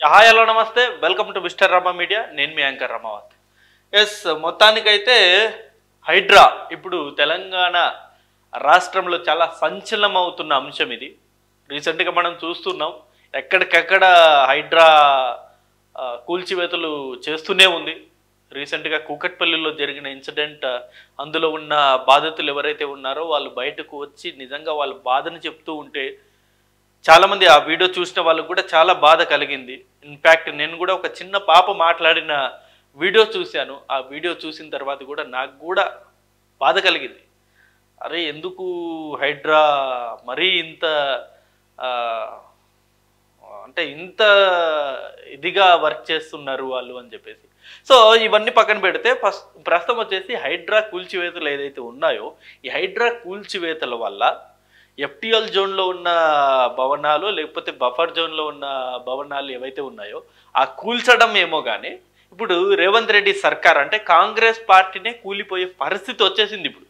Hi hello నమస్తే welcome to mister Rama media నేను మీ యాంకర్ రమావత్ ఎస్ మొత్తానికైతే హైడ్రా ఇప్పుడు తెలంగాణ రాష్ట్రంలో చాలా సంచలనం అవుతున్న అంశం ఇది రీసెంట్గా మనం చూస్తున్నాం ఎక్కడికెక్కడ హైడ్రా ఆ, కూల్చివేతలు చేస్తూనే ఉంది రీసెంట్గా కూకట్పల్లిలో జరిగిన ఇన్సిడెంట్ అందులో ఉన్న బాధితులు ఎవరైతే ఉన్నారో వాళ్ళు బయటకు వచ్చి నిజంగా వాళ్ళ బాధను చెప్తూ ఉంటే చాలా మంది ఆ వీడియో చూసిన వాళ్ళకు కూడా చాలా బాధ కలిగింది ఇన్ఫ్యాక్ట్ నేను కూడా ఒక చిన్న పాప మాట్లాడిన వీడియో చూశాను ఆ వీడియో చూసిన తర్వాత కూడా నాకు కూడా బాధ కలిగింది అరే ఎందుకు హైడ్రా మరీ ఇంత ఆ, అంటే ఇంత ఇదిగా వర్క్ చేస్తున్నారు వాళ్ళు అని చెప్పేసి సో ఇవన్నీ పక్కన పెడితే ఫస్ట్ ప్రస్తుతం వచ్చేసి హైడ్రా కూల్చివేతలు ఏదైతే ఉన్నాయో ఈ హైడ్రా కూల్చివేతల వల్ల ఎఫ్టిఎల్ జోన్లో ఉన్న భవనాలు లేకపోతే బఫర్ జోన్లో ఉన్న భవనాలు ఏవైతే ఉన్నాయో ఆ కూల్చడం ఏమో కానీ ఇప్పుడు రేవంత్ రెడ్డి సర్కార్ అంటే కాంగ్రెస్ పార్టీనే కూలిపోయే పరిస్థితి వచ్చేసింది ఇప్పుడు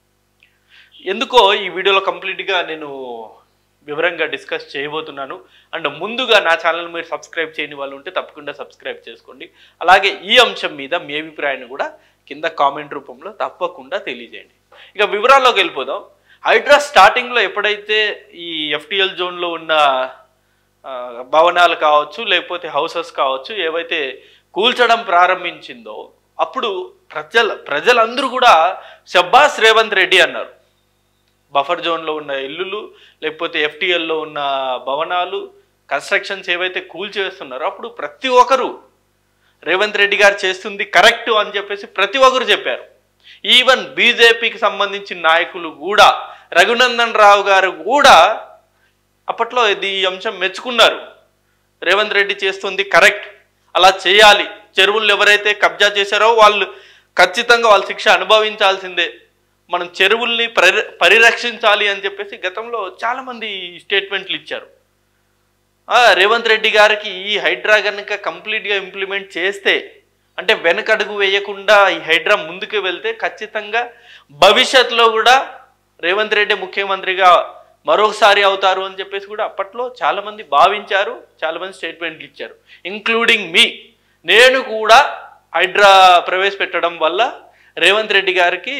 ఎందుకో ఈ వీడియోలో కంప్లీట్గా నేను వివరంగా డిస్కస్ చేయబోతున్నాను అండ్ ముందుగా నా ఛానల్ మీరు సబ్స్క్రైబ్ చేయని వాళ్ళు ఉంటే తప్పకుండా సబ్స్క్రైబ్ చేసుకోండి అలాగే ఈ అంశం మీద మీ అభిప్రాయాన్ని కూడా కింద కామెంట్ రూపంలో తప్పకుండా తెలియజేయండి ఇక వివరాల్లోకి వెళ్ళిపోదాం హైడ్రా స్టార్టింగ్లో ఎప్పుడైతే ఈ ఎఫ్టిఎల్ జోన్లో ఉన్న ఆ, భవనాలు కావచ్చు లేకపోతే హౌసెస్ కావచ్చు ఏవైతే కూల్చడం ప్రారంభించిందో అప్పుడు ప్రజల ప్రజలందరూ కూడా షబ్బాస్ రేవంత్ రెడ్డి అన్నారు బఫర్ జోన్లో ఉన్న ఇల్లులు లేకపోతే ఎఫ్టిఎల్లో ఉన్న భవనాలు కన్స్ట్రక్షన్స్ ఏవైతే కూల్చివేస్తున్నారో అప్పుడు ప్రతి ఒక్కరు రేవంత్ రెడ్డి గారు చేస్తుంది కరెక్ట్ అని చెప్పేసి ప్రతి ఒక్కరు చెప్పారు ఈవెన్ బీజేపీకి సంబంధించిన నాయకులు కూడా రఘునందన్ రావు గారు కూడా అప్పట్లో ఇది ఈ అంశం మెచ్చుకున్నారు రేవంత్ రెడ్డి చేస్తుంది కరెక్ట్ అలా చేయాలి చెరువులు ఎవరైతే కబ్జా చేశారో వాళ్ళు ఖచ్చితంగా వాళ్ళ శిక్ష అనుభవించాల్సిందే మనం చెరువుల్ని పరి పరిరక్షించాలి అని చెప్పేసి గతంలో చాలామంది స్టేట్మెంట్లు ఇచ్చారు ఆ, రేవంత్ రెడ్డి గారికి ఈ హైడ్రా కనుక కంప్లీట్గా ఇంప్లిమెంట్ చేస్తే అంటే వెనకడుగు వేయకుండా ఈ హైడ్రా ముందుకు వెళ్తే ఖచ్చితంగా భవిష్యత్తులో కూడా రేవంత్ రెడ్డి ముఖ్యమంత్రిగా మరొకసారి అవుతారు అని చెప్పేసి కూడా అప్పట్లో చాలామంది భావించారు చాలామంది స్టేట్మెంట్లు ఇచ్చారు ఇంక్లూడింగ్ మీ నేను కూడా హైడ్రా ప్రవేశపెట్టడం వల్ల రేవంత్ రెడ్డి గారికి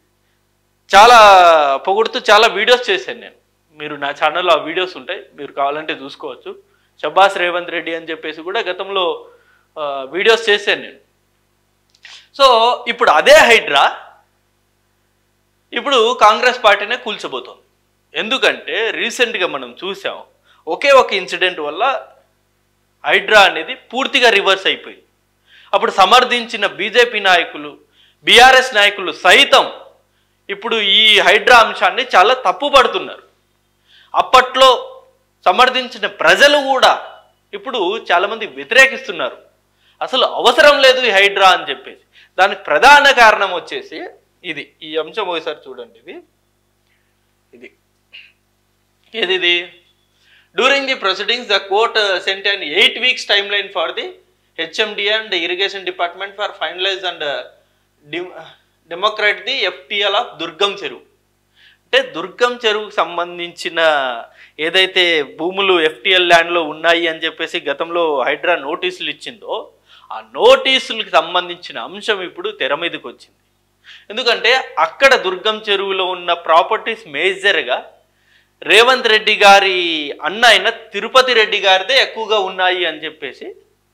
చాలా పొగుడుతూ చాలా వీడియోస్ చేశాను నేను మీరు నా ఛానల్లో ఆ వీడియోస్ ఉంటాయి మీరు కావాలంటే చూసుకోవచ్చు షబాస్ రేవంత్ రెడ్డి అని చెప్పేసి కూడా గతంలో ఆ, వీడియోస్ చేశాను నేను సో ఇప్పుడు అదే హైడ్రా ఇప్పుడు కాంగ్రెస్ పార్టీనే కూల్చబోతోంది ఎందుకంటే రీసెంట్గా మనం చూసాం ఒకే ఒక ఇన్సిడెంట్ వల్ల హైడ్రా అనేది పూర్తిగా రివర్స్ అయిపోయింది అప్పుడు సమర్థించిన బీజేపీ నాయకులు బీఆర్ఎస్ నాయకులు సైతం ఇప్పుడు ఈ హైడ్రా అంశాన్ని చాలా తప్పుపడుతున్నారు అప్పట్లో సమర్థించిన ప్రజలు కూడా ఇప్పుడు చాలామంది వ్యతిరేకిస్తున్నారు అసలు అవసరం లేదు ఈ హైడ్రా అని చెప్పేసి దానికి ప్రధాన కారణం వచ్చేసి ఇది ఈ అంశం ఒకసారి చూడండి ఇది ఇది ఏది ఇది during the proceedings the court sent and eight weeks time line for the HMD and irrigation department for finalize and demarcate the FTL of Durgam Cheruvu అంటే దుర్గం చెరువుకు సంబంధించిన ఏదైతే భూములు ఎఫ్టిఎల్ ల్యాండ్లో ఉన్నాయి అని చెప్పేసి గతంలో హైడ్రా నోటీసులు ఇచ్చిందో ఆ నోటీసులకు సంబంధించిన అంశం ఇప్పుడు తెర మీదకి వచ్చింది ఎందుకంటే అక్కడ దుర్గం చెరువులో ఉన్న ప్రాపర్టీస్ మేజర్గా రేవంత్ రెడ్డి గారి అన్న అయిన తిరుపతి రెడ్డి గారిదే ఎక్కువగా ఉన్నాయి అని చెప్పేసి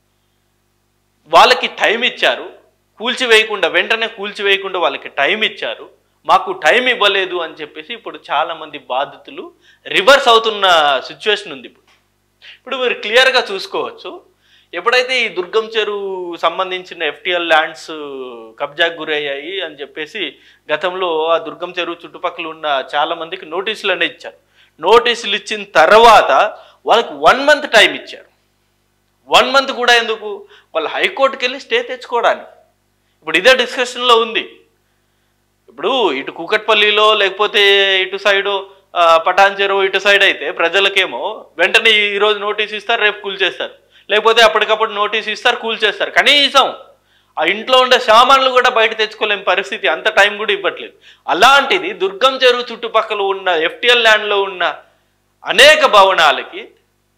వాళ్ళకి టైం ఇచ్చారు కూల్చివేయకుండా వెంటనే కూల్చివేయకుండా వాళ్ళకి టైం ఇచ్చారు మాకు టైం ఇవ్వలేదు అని చెప్పేసి ఇప్పుడు చాలా మంది బాధితులు రివర్స్ అవుతున్న సిచ్యువేషన్ ఉంది ఇప్పుడు ఇప్పుడు మీరు క్లియర్గా చూసుకోవచ్చు ఎప్పుడైతే ఈ దుర్గం చెరువు సంబంధించిన ఎఫ్టిఎల్ ల్యాండ్స్ కబ్జాకు గురయ్యాయి అని చెప్పేసి గతంలో ఆ దుర్గం చెరువు చుట్టుపక్కల ఉన్న చాలా మందికి నోటీసులు అనేది ఇచ్చారు నోటీసులు ఇచ్చిన తర్వాత వాళ్ళకి వన్ మంత్ టైం ఇచ్చారు వన్ మంత్ కూడా ఎందుకు వాళ్ళు హైకోర్టుకి వెళ్ళి స్టే తెచ్చుకోవడానికి ఇప్పుడు ఇదే డిస్కషన్లో ఉంది ఇప్పుడు ఇటు కూకట్పల్లిలో లేకపోతే ఇటు సైడు ఆ, పటాన్ చెరువు ఇటు సైడ్ అయితే ప్రజలకేమో వెంటనే ఈ రోజు నోటీస్ ఇస్తారు రేపు కూల్ చేస్తారు లేకపోతే అప్పటికప్పుడు నోటీస్ ఇస్తారు కూల్ చేస్తారు కనీసం ఆ ఇంట్లో ఉండే సామాన్లు కూడా బయట తెచ్చుకోలేం పరిస్థితి అంత టైం కూడా ఇవ్వట్లేదు అలాంటిది దుర్గం చెరువు చుట్టుపక్కల ఉన్న ఎఫ్టిఎల్ ల్యాండ్లో ఉన్న అనేక భవనాలకి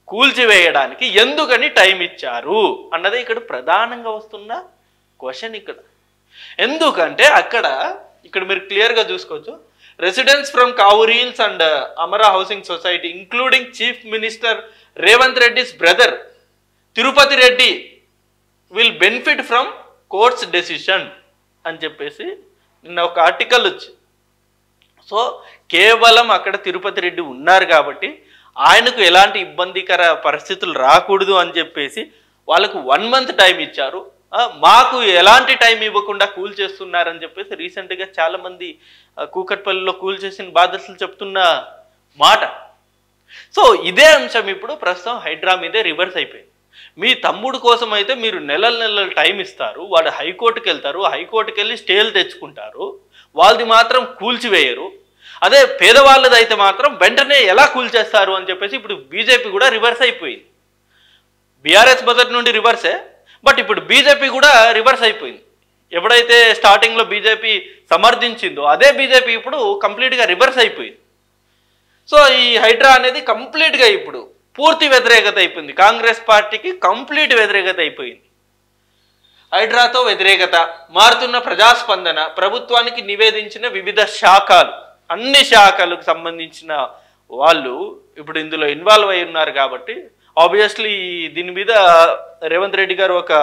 కూల్చివేయడానికి ఎందుకని టైం ఇచ్చారు అన్నది ఇక్కడ ప్రధానంగా వస్తున్న క్వశ్చన్ ఇక్కడ ఎందుకంటే అక్కడ ఇక్కడ మీరు క్లియర్గా చూసుకోవచ్చు residents from Kavuri Hills and Amara housing society including chief minister Revanth Reddy's brother Tirupati Reddy will benefit from court's decision అని చెప్పేసి నిన్న ఒక ఆర్టికల్ వచ్చి సో కేవలం అక్కడ తిరుపతి రెడ్డి ఉన్నారు కాబట్టి ఆయనకు ఎలాంటి ఇబ్బందికర పరిస్థితులు రాకూడదు అని చెప్పేసి వాళ్ళకు వన్ మంత్ టైం ఇచ్చారు ఆ, మాకు ఎలాంటి టైం ఇవ్వకుండా కూల్ చేస్తున్నారని చెప్పేసి రీసెంట్గా చాలామంది ఆ, కూకట్పల్లిలో కూల్ చేసిన బాధ్యతలు చెప్తున్న మాట సో ఇదే అంశం ఇప్పుడు ప్రస్తుతం హైడ్రా మీదే రివర్స్ అయిపోయింది మీ తమ్ముడు కోసం అయితే మీరు నెలల నెలల టైం ఇస్తారు వాడు హైకోర్టుకి వెళ్తారు హైకోర్టుకి వెళ్ళి స్టేలు తెచ్చుకుంటారు వాళ్ళది మాత్రం కూల్చివేయరు అదే పేదవాళ్ళది అయితే మాత్రం వెంటనే ఎలా కూల్చేస్తారు అని చెప్పేసి ఇప్పుడు బీజేపీ కూడా రివర్స్ అయిపోయింది బీఆర్ఎస్ మొదటి నుండి రివర్సే బట్ ఇప్పుడు బీజేపీ కూడా రివర్స్ అయిపోయింది ఎప్పుడైతే స్టార్టింగ్లో బీజేపీ సమర్థించిందో అదే బీజేపీ ఇప్పుడు కంప్లీట్గా రివర్స్ అయిపోయింది సో ఈ హైడ్రా అనేది కంప్లీట్గా ఇప్పుడు పూర్తి వ్యతిరేకత అయిపోయింది కాంగ్రెస్ పార్టీకి కంప్లీట్ వ్యతిరేకత అయిపోయింది హైడ్రాతో వ్యతిరేకత మారుతున్న ప్రజాస్పందన ప్రభుత్వానికి నివేదించిన వివిధ శాఖలు అన్ని శాఖలకు సంబంధించిన వాళ్ళు ఇప్పుడు ఇందులో ఇన్వాల్వ్ అయి ఉన్నారు కాబట్టి ఆబ్వియస్లీ దీని మీద రేవంత్ రెడ్డి గారు ఒక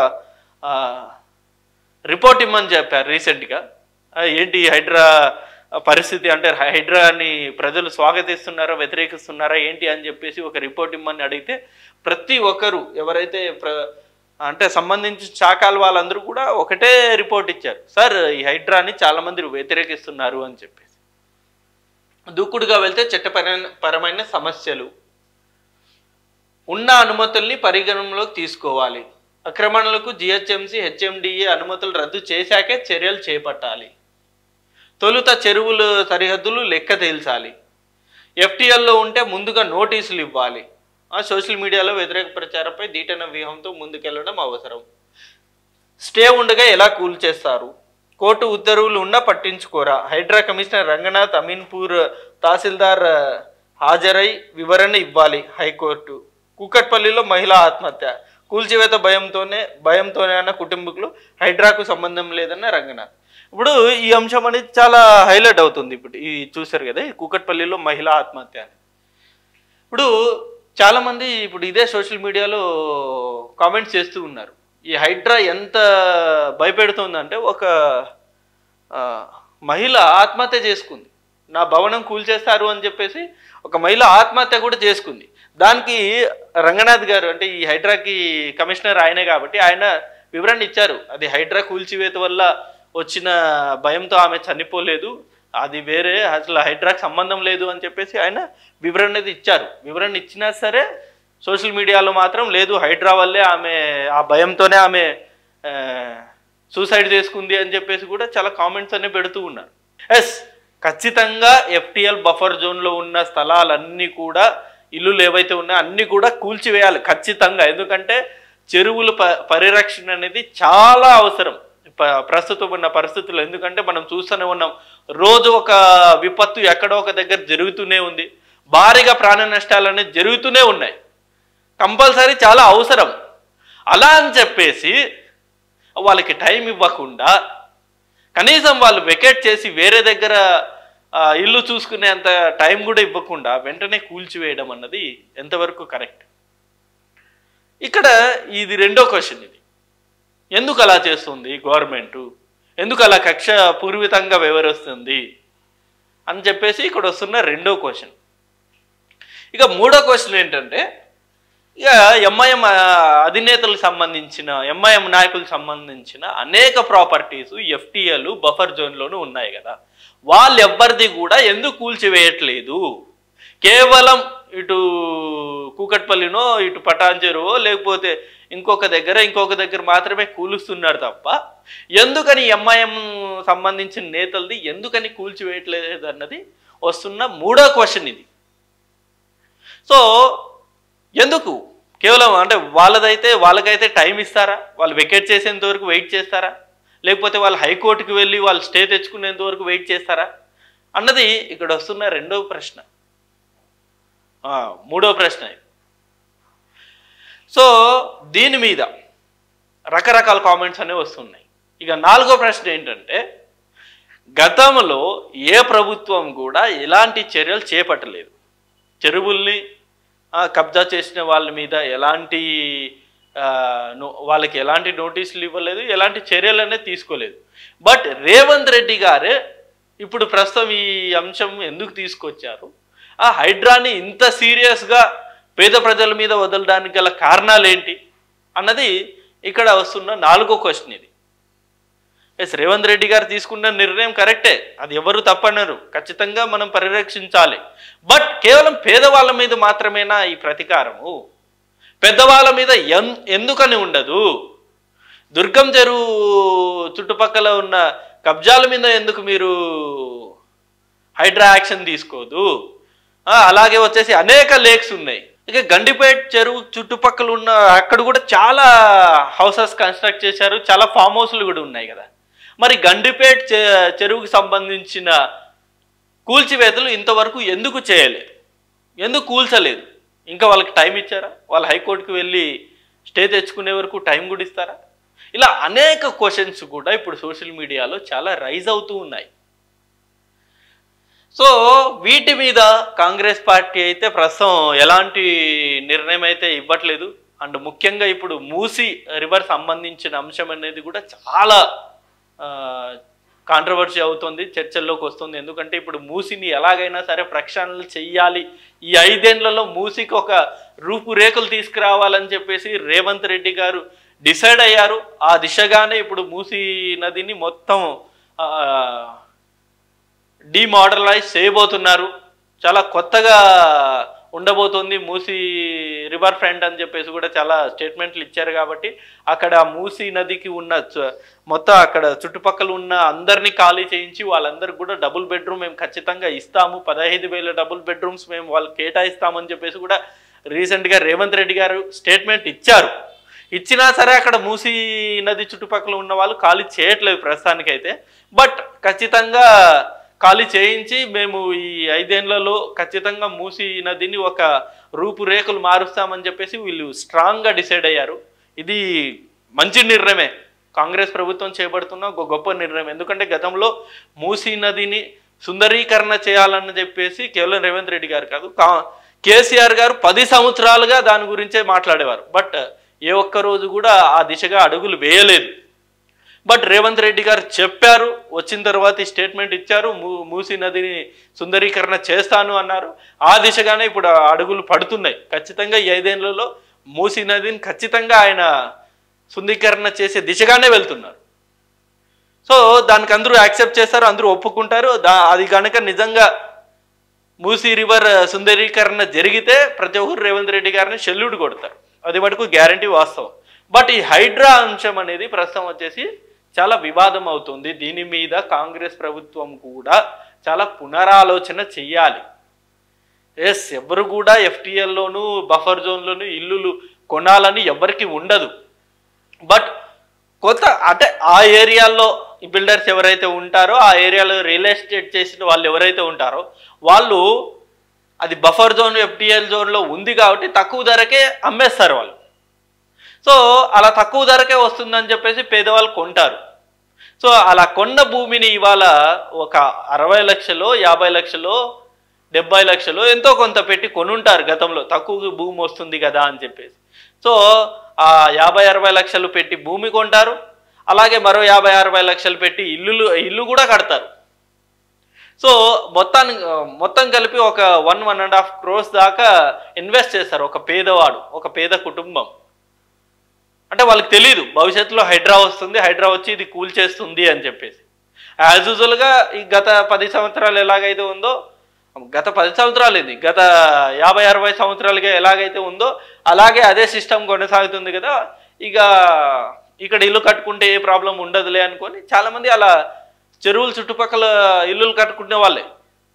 రిపోర్ట్ ఇమ్మని చెప్పారు రీసెంట్గా ఏంటి హైడ్రా పరిస్థితి అంటే హైడ్రాని ప్రజలు స్వాగతిస్తున్నారా వ్యతిరేకిస్తున్నారా ఏంటి అని చెప్పేసి ఒక రిపోర్ట్ ఇమ్మని అడిగితే ప్రతి ఒక్కరు ఎవరైతే ప్ర అంటే సంబంధించిన శాఖల వాళ్ళందరూ కూడా ఒకటే రిపోర్ట్ ఇచ్చారు సార్ ఈ హైడ్రాని చాలామంది వ్యతిరేకిస్తున్నారు అని చెప్పేసి దూకుడుగా వెళ్తే చట్టపరమైన పరమైన సమస్యలు ఉన్న అనుమతుల్ని పరిగణనలోకి తీసుకోవాలి అక్రమణలకు జిహెచ్ఎంసీ హెచ్ఎండిఏ అనుమతులు రద్దు చేశాకే చర్యలు చేపట్టాలి తొలుత చెరువులు సరిహద్దులు లెక్క తేల్చాలి ఎఫ్టీఎల్లో ఉంటే ముందుగా నోటీసులు ఇవ్వాలి ఆ సోషల్ మీడియాలో వ్యతిరేక ప్రచారంపై దీటైన వ్యూహంతో ముందుకెళ్లడం అవసరం స్టే ఉండగా ఎలా కూల్ చేస్తారు కోర్టు ఉత్తర్వులు ఉన్నా పట్టించుకోరా హైడ్రా కమిషనర్ రంగనాథ్ అమీన్పూర్ తహసీల్దార్ హాజరై వివరణ ఇవ్వాలి హైకోర్టు కూకట్పల్లిలో మహిళా ఆత్మహత్య కూల్చివేత భయంతోనే భయంతోనే అన్న కుటుంబకులు హైడ్రాకు సంబంధం లేదన్న రంగనాథ్ ఇప్పుడు ఈ అంశం అనేది చాలా హైలైట్ అవుతుంది ఇప్పుడు ఈ చూశారు కదా ఈ కూకట్పల్లిలో మహిళా ఆత్మహత్య అని ఇప్పుడు చాలామంది ఇప్పుడు ఇదే సోషల్ మీడియాలో కామెంట్స్ చేస్తూ ఉన్నారు ఈ హైడ్రా ఎంత భయపెడుతుందంటే ఒక ఆ, మహిళ ఆత్మహత్య చేసుకుంది నా భవనం కూల్చేస్తారు అని చెప్పేసి ఒక మహిళ ఆత్మహత్య కూడా చేసుకుంది దానికి రంగనాథ్ గారు అంటే ఈ హైడ్రాకి కమిషనర్ ఆయనే కాబట్టి ఆయన వివరణ ఇచ్చారు అది హైడ్రా కూల్చివేత వల్ల వచ్చిన భయంతో ఆమె చనిపోలేదు అది వేరే అసలు హైడ్రాకి సంబంధం లేదు అని చెప్పేసి ఆయన వివరణ అనేది ఇచ్చారు వివరణ ఇచ్చినా సరే సోషల్ మీడియాలో మాత్రం లేదు హైడ్రా వల్లే ఆమె ఆ భయంతోనే ఆమె ఆ, సూసైడ్ చేసుకుంది అని చెప్పేసి కూడా చాలా కామెంట్స్ అనే పెడుతూ ఉన్నారు ఎస్ ఖచ్చితంగా ఎఫ్టిఎల్ బఫర్ జోన్లో ఉన్న స్థలాలన్నీ కూడా ఇల్లులు ఏవైతే ఉన్నాయో అన్నీ కూడా కూల్చివేయాలి ఖచ్చితంగా ఎందుకంటే చెరువుల ప పరిరక్షణ అనేది చాలా అవసరం ప- ప్రస్తుతం ఉన్న పరిస్థితుల్లో ఎందుకంటే మనం చూస్తూనే ఉన్నాం రోజు ఒక విపత్తు ఎక్కడో ఒక దగ్గర జరుగుతూనే ఉంది భారీగా ప్రాణ నష్టాలు అనేది జరుగుతూనే ఉన్నాయి కంపల్సరీ చాలా అవసరం అలా అని చెప్పేసి వాళ్ళకి టైం ఇవ్వకుండా కనీసం వాళ్ళు వెకేట్ చేసి వేరే దగ్గర ఆ, ఇల్లు చూసుకునేంత టైం కూడా ఇవ్వకుండా వెంటనే కూల్చివేయడం అన్నది ఎంతవరకు కరెక్ట్ ఇక్కడ ఇది రెండో క్వశ్చన్ ఇది ఎందుకు అలా చేస్తుంది గవర్నమెంట్ ఎందుకు అలా కక్ష పూర్వితంగా వివరిస్తుంది అని చెప్పేసి ఇక్కడ వస్తున్న రెండో క్వశ్చన్ ఇక మూడో క్వశ్చన్ ఏంటంటే ఇక ఎంఐఎం అధినేతలకు సంబంధించిన ఎంఐఎం నాయకులకు సంబంధించిన అనేక ప్రాపర్టీస్ ఎఫ్టీఎల్ బఫర్ జోన్లోనూ ఉన్నాయి కదా వాళ్ళు ఎవ్వరిది కూడా ఎందుకు కూల్చివేయట్లేదు కేవలం ఇటు కూకట్పల్లినో ఇటు పటాంచెరువో లేకపోతే ఇంకొక దగ్గర ఇంకొక దగ్గర మాత్రమే కూలుస్తున్నారు తప్ప ఎందుకని ఎంఐఎం సంబంధించిన నేతలది ఎందుకని కూల్చివేయట్లేదు అన్నది వస్తున్న మూడో క్వశ్చన్ ఇది సో ఎందుకు కేవలం అంటే వాళ్ళదైతే వాళ్ళకైతే టైం ఇస్తారా వాళ్ళు వెకేట్ చేసేంత వరకు వెయిట్ చేస్తారా లేకపోతే వాళ్ళు హైకోర్టుకి వెళ్ళి వాళ్ళు స్టే తెచ్చుకునేంత వరకు వెయిట్ చేస్తారా అన్నది ఇక్కడ వస్తున్న రెండవ ప్రశ్న ఆ, మూడో ప్రశ్న ఇది సో దీని మీద రకరకాల కామెంట్స్ అనేవి వస్తున్నాయి ఇక నాలుగో ప్రశ్న ఏంటంటే గతంలో ఏ ప్రభుత్వం కూడా ఎలాంటి చర్యలు చేపట్టలేదు చెరువుల్ని ఆ, కబ్జా చేసిన వాళ్ళ మీద ఎలాంటి ఆ, నో- వాళ్ళకి ఎలాంటి నోటీసులు ఇవ్వలేదు ఎలాంటి చర్యలు అనేది తీసుకోలేదు బట్ రేవంత్ రెడ్డి గారే ఇప్పుడు ప్రస్తుతం ఈ అంశం ఎందుకు తీసుకొచ్చారు ఆ హైడ్రాని ఇంత సీరియస్గా పేద ప్రజల మీద వదలడానికి గల కారణాలు ఏంటి అన్నది ఇక్కడ వస్తున్న నాలుగో క్వశ్చన్ ఇది ఎస్ రేవంత్ రెడ్డి గారు తీసుకున్న నిర్ణయం కరెక్టే అది ఎవరు తప్పనరు ఖచ్చితంగా మనం పరిరక్షించాలి బట్ కేవలం పేదవాళ్ళ మీద మాత్రమేనా ఈ ప్రతీకారము పెద్దవాళ్ళ మీద ఎన్ ఎందుకని ఉండదు దుర్గం చెరువు చుట్టుపక్కల ఉన్న కబ్జాల మీద ఎందుకు మీరు హైడ్రా యాక్షన్ తీసుకోదు ఆ, అలాగే వచ్చేసి అనేక లేక్స్ ఉన్నాయి ఇక గండిపేట్ చెరువు చుట్టుపక్కల ఉన్న అక్కడ కూడా చాలా హౌసెస్ కన్స్ట్రక్ట్ చేశారు చాలా ఫామ్ హౌస్లు కూడా ఉన్నాయి కదా మరి గండిపేట్ చె- చెరువుకి సంబంధించిన కూల్చివేతలు ఇంతవరకు ఎందుకు చేయలేదు ఎందుకు కూల్చలేదు ఇంకా వాళ్ళకి టైం ఇచ్చారా వాళ్ళు హైకోర్టుకి వెళ్ళి స్టే తెచ్చుకునే వరకు టైం కూడా ఇస్తారా ఇలా అనేక క్వశ్చన్స్ కూడా ఇప్పుడు సోషల్ మీడియాలో చాలా రైజ్ అవుతూ ఉన్నాయి సో వీటి మీద కాంగ్రెస్ పార్టీ అయితే ప్రస్తుతం ఎలాంటి నిర్ణయం అయితే ఇవ్వట్లేదు అండ్ ముఖ్యంగా ఇప్పుడు మూసి రివర్ సంబంధించిన అంశం అనేది కూడా చాలా కాంట్రవర్సీ అవుతుంది చర్చల్లోకి వస్తుంది ఎందుకంటే ఇప్పుడు మూసిని ఎలాగైనా సరే ప్రక్షాళనలు చెయ్యాలి ఈ ఐదేళ్లలో మూసికి ఒక రూపురేఖలు తీసుకురావాలని చెప్పేసి రేవంత్ రెడ్డి గారు డిసైడ్ అయ్యారు ఆ దిశగానే ఇప్పుడు మూసి నదిని మొత్తం ఆ, డిమోడలైజ్ చేయబోతున్నారు చాలా కొత్తగా ఉండబోతుంది మూసీ రివర్ ఫ్రంట్ అని చెప్పేసి కూడా చాలా స్టేట్మెంట్లు ఇచ్చారు కాబట్టి అక్కడ మూసీ నదికి ఉన్న చ- మొత్తం అక్కడ చుట్టుపక్కల ఉన్న అందరినీ ఖాళీ చేయించి వాళ్ళందరికీ కూడా డబుల్ బెడ్రూమ్ మేము ఖచ్చితంగా ఇస్తాము పదహైదు వేల డబుల్ బెడ్రూమ్స్ మేము వాళ్ళకి కేటాయిస్తామని చెప్పేసి కూడా రీసెంట్గా రేవంత్ రెడ్డి గారు స్టేట్మెంట్ ఇచ్చారు ఇచ్చినా సరే అక్కడ మూసీ నది చుట్టుపక్కల ఉన్న వాళ్ళు ఖాళీ చేయట్లేదు ప్రస్తుతానికైతే బట్ ఖచ్చితంగా ఖాళీ చేయించి మేము ఈ ఐదేళ్లలో ఖచ్చితంగా మూసీ నదిని ఒక రూపురేఖలు మారుస్తామని చెప్పేసి వీళ్ళు స్ట్రాంగ్గా డిసైడ్ అయ్యారు ఇది మంచి నిర్ణయమే కాంగ్రెస్ ప్రభుత్వం చేపడుతున్న ఒక గొప్ప నిర్ణయం ఎందుకంటే గతంలో మూసీ నదిని సుందరీకరణ చేయాలని చెప్పేసి కేవలం రేవంత్ రెడ్డి గారు కాదు కా- కేసీఆర్ గారు పది సంవత్సరాలుగా దాని గురించే మాట్లాడేవారు బట్ ఏ ఒక్క రోజు కూడా ఆ దిశగా అడుగులు వేయలేదు బట్ రేవంత్ రెడ్డి గారు చెప్పారు వచ్చిన తర్వాత ఈ స్టేట్మెంట్ ఇచ్చారు మూ- మూసీ నదిని సుందరీకరణ చేస్తాను అన్నారు ఆ దిశగానే ఇప్పుడు ఆ అడుగులు పడుతున్నాయి ఖచ్చితంగా ఈ ఐదేళ్లలో మూసీ నదిని ఖచ్చితంగా ఆయన సుందరీకరణ చేసే దిశగానే వెళ్తున్నారు సో దానికి అందరూ యాక్సెప్ట్ చేస్తారు అందరూ ఒప్పుకుంటారు దా అది కనుక నిజంగా మూసీ రివర్ సుందరీకరణ జరిగితే ప్రతి ఒక్కరు రేవంత్ రెడ్డి గారిని సెల్యూట్ కొడతారు అది మటుకు గ్యారంటీ వాస్తవం బట్ ఈ హైడ్రా అంశం అనేది ప్రస్తుతం వచ్చేసి చాలా వివాదం అవుతుంది దీని మీద కాంగ్రెస్ ప్రభుత్వం కూడా చాలా పునరాలోచన చెయ్యాలి ఎస్ ఎవరు కూడా ఎఫ్టీఎల్లోను బఫర్ జోన్లోను ఇల్లులు కొనాలని ఎవరికి ఉండదు బట్ కొత్త అంటే ఆ ఏరియాల్లో ఈ బిల్డర్స్ ఎవరైతే ఉంటారో ఆ ఏరియాలో రియల్ ఎస్టేట్ చేసిన వాళ్ళు ఎవరైతే ఉంటారో వాళ్ళు అది బఫర్ జోన్ ఎఫ్టిఎల్ జోన్లో ఉంది కాబట్టి తక్కువ ధరకే అమ్మేస్తారు వాళ్ళు సో అలా తక్కువ ధరకే వస్తుందని చెప్పేసి పేదవాళ్ళు కొంటారు సో అలా కొన్న భూమిని ఇవాళ ఒక అరవై లక్షలు యాభై లక్షలు డెబ్బై లక్షలు ఎంతో కొంత పెట్టి కొనుంటారు గతంలో తక్కువ భూమి వస్తుంది కదా అని చెప్పేసి సో ఆ యాభై అరవై లక్షలు పెట్టి భూమి కొంటారు అలాగే మరో యాభై అరవై లక్షలు పెట్టి ఇల్లులు ఇల్లు కూడా కడతారు సో మొత్తాన్ని మొత్తం కలిపి ఒక one one and half crores దాకా ఇన్వెస్ట్ చేస్తారు ఒక పేదవాడు ఒక పేద కుటుంబం అంటే వాళ్ళకి తెలియదు భవిష్యత్తులో హైడ్రా వస్తుంది హైడ్రా వచ్చి ఇది కూల్ చేస్తుంది అని చెప్పేసి యాజ్ యూజువల్గా ఈ గత పది సంవత్సరాలు ఎలాగైతే ఉందో గత పది సంవత్సరాలు ఇది గత యాభై అరవై సంవత్సరాలుగా ఎలాగైతే ఉందో అలాగే అదే సిస్టమ్ కొనసాగుతుంది కదా ఇక ఇక్కడ ఇల్లు కట్టుకుంటే ఏ ప్రాబ్లం ఉండదులే అనుకొని చాలామంది అలా చెరువుల చుట్టుపక్కల ఇల్లులు కట్టుకునే వాళ్ళే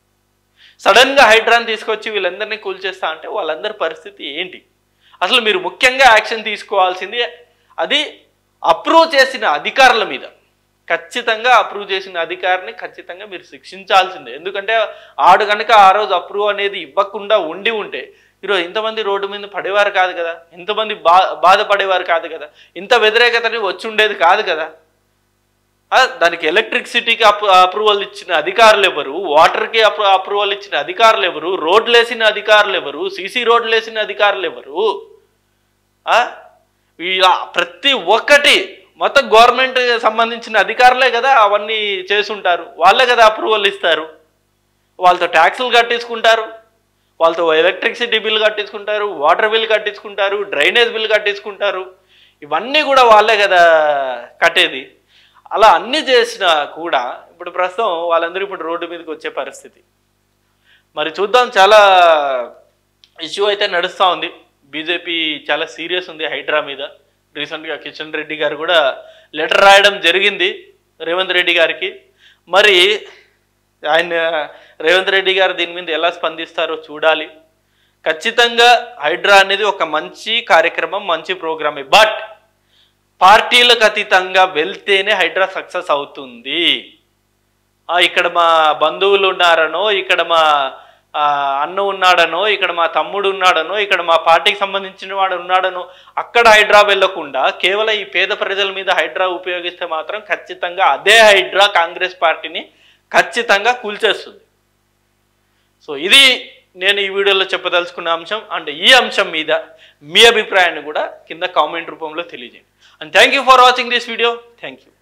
సడన్గా హైడ్రాన్ తీసుకొచ్చి వీళ్ళందరినీ కూల్చేస్తా అంటే వాళ్ళందరి పరిస్థితి ఏంటి అసలు మీరు ముఖ్యంగా యాక్షన్ తీసుకోవాల్సింది అది అప్రూవ్ చేసిన అధికారుల మీద ఖచ్చితంగా అప్రూవ్ చేసిన అధికారిని ఖచ్చితంగా మీరు శిక్షించాల్సిందే ఎందుకంటే ఆడు కనుక ఆ రోజు అప్రూవ్ అనేది ఇవ్వకుండా ఉండి ఉంటే ఈరోజు ఇంతమంది రోడ్డు మీద పడేవారు కాదు కదా ఇంతమంది బా బాధపడేవారు కాదు కదా ఇంత వ్యతిరేకతని వచ్చి ఉండేది కాదు కదా ఆ, దానికి ఎలక్ట్రిసిటీకి అప్ అప్రూవల్ ఇచ్చిన అధికారులు ఎవరు వాటర్కి అప్రూ అప్రూవల్ ఇచ్చిన అధికారులు ఎవరు రోడ్లు వేసిన అధికారులు ఎవరు సీసీ రోడ్లు వేసిన అధికారులు ఎవరు ఆ? ఇలా ప్రతి ఒక్కటి మొత్తం గవర్నమెంట్ సంబంధించిన అధికారులే కదా అవన్నీ చేసుంటారు వాళ్ళే కదా అప్రూవల్ ఇస్తారు వాళ్ళతో ట్యాక్సులు కట్టించుకుంటారు వాళ్ళతో ఎలక్ట్రిసిటీ బిల్ కట్టించుకుంటారు వాటర్ బిల్ కట్టించుకుంటారు డ్రైనేజ్ బిల్ కట్టించుకుంటారు ఇవన్నీ కూడా వాళ్ళే కదా కట్టేది అలా అన్ని చేసినా కూడా ఇప్పుడు ప్రస్తుతం వాళ్ళందరూ ఇప్పుడు రోడ్డు మీదకి వచ్చే పరిస్థితి మరి చూద్దాం చాలా ఇష్యూ అయితే నడుస్తూ ఉంది బీజేపీ చాలా సీరియస్ ఉంది హైడ్రా మీద రీసెంట్గా కిషన్ రెడ్డి గారు కూడా లెటర్ రాయడం జరిగింది రేవంత్ రెడ్డి గారికి మరి ఆయన రేవంత్ రెడ్డి గారు దీని మీద ఎలా స్పందిస్తారో చూడాలి ఖచ్చితంగా హైడ్రా అనేది ఒక మంచి కార్యక్రమం మంచి ప్రోగ్రామే బట్ పార్టీలకు అతీతంగా వెళ్తేనే హైడ్రా సక్సెస్ అవుతుంది ఆ, ఇక్కడ మా బంధువులు ఉన్నారనో ఇక్కడ మా ఆ, అన్న ఉన్నాడనో ఇక్కడ మా తమ్ముడు ఉన్నాడనో ఇక్కడ మా పార్టీకి సంబంధించిన వాడు ఉన్నాడనో అక్కడ హైడ్రా వెళ్లకుండా కేవలం ఈ పేద ప్రజల మీద హైడ్రా ఉపయోగిస్తే మాత్రం ఖచ్చితంగా అదే హైడ్రా కాంగ్రెస్ పార్టీని ఖచ్చితంగా కూల్చేస్తుంది సో ఇది నేను ఈ వీడియోలో చెప్పదలుచుకున్న అంశం అండ్ ఈ అంశం మీద మీ అభిప్రాయాన్ని కూడా కింద కామెంట్ రూపంలో తెలియజేయండి and thank you for watching this video thank you